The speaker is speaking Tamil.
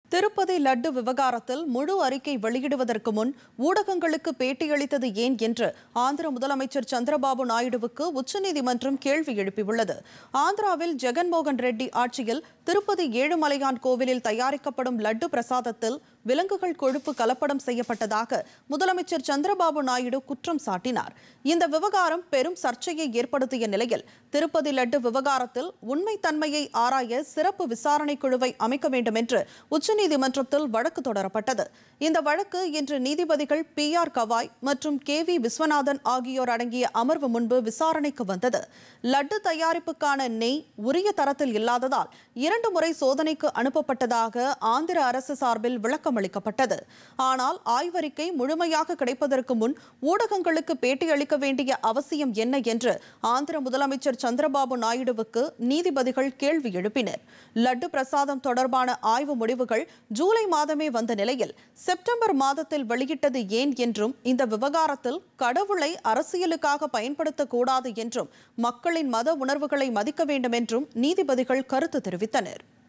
திருப்பதி லட்டு விவகாரத்தில் முழு அறிக்கை வெளியிடுவதற்கு முன் ஊடகங்களுக்கு பேட்டியளித்தது ஏன் என்று ஆந்திர முதலமைச்சர் சந்திரபாபு நாயுடுவுக்கு உச்சநீதிமன்றம் கேள்வி எழுப்பியுள்ளது ஆந்திராவில் ஜெகன்மோகன் ரெட்டி ஆட்சியில் திருப்பதி ஏழுமலையான் கோவிலில் தயாரிக்கப்படும் லட்டு பிரசாதத்தில் விலங்குகள் கொழுப்பு கலப்படம் செய்யப்பட்டதாக முதலமைச்சர் சந்திரபாபு நாயுடு குற்றம் சாட்டினார் இந்த விவகாரம் பெரும் சர்ச்சையை ஏற்படுத்திய நிலையில் திருப்பதி லட்டு விவகாரத்தில் உண்மைத்தன்மையை ஆராய சிறப்பு விசாரணை குழுவை அமைக்க வேண்டும் என்று உச்சநீதிமன்றத்தில் வழக்கு தொடரப்பட்டது இந்த வழக்கு இன்று நீதிபதிகள் பி ஆர் கவாய் மற்றும் கே வி விஸ்வநாதன் ஆகியோர் அடங்கிய அமர்வு முன்பு விசாரணைக்கு வந்தது லட்டு தயாரிப்புக்கான நெய் உரிய தரத்தில் இல்லாததால் இரண்டு முறை சோதனைக்கு அனுப்பப்பட்டதாக ஆந்திர அரசு சார்பில் விளக்கம் அளிக்கப்பட்டது ஆனால் ஆய்வறிக்கை முழுமையாக கிடைப்பதற்கு முன் ஊடகங்களுக்கு பேட்டியளிக்க வேண்டிய அவசியம் என்ன என்று ஆந்திர முதலமைச்சர் சந்திரபாபு நாயுடுவுக்கு நீதிபதிகள் கேள்வி எழுப்பினர் லட்டு பிரசாதம் தொடர்பான ஆய்வு முடிவுகள் ஜூலை மாதமே வந்த நிலையில் செப்டம்பர் மாதத்தில் வெளியிட்டது ஏன் என்றும் இந்த விவகாரத்தில் கடவுளை அரசியலுக்காக பயன்படுத்தக்கூடாது என்றும் மக்களின் மத உணர்வுகளை மதிக்க வேண்டும் என்றும் நீதிபதிகள் கருத்து தெரிவித்தனர்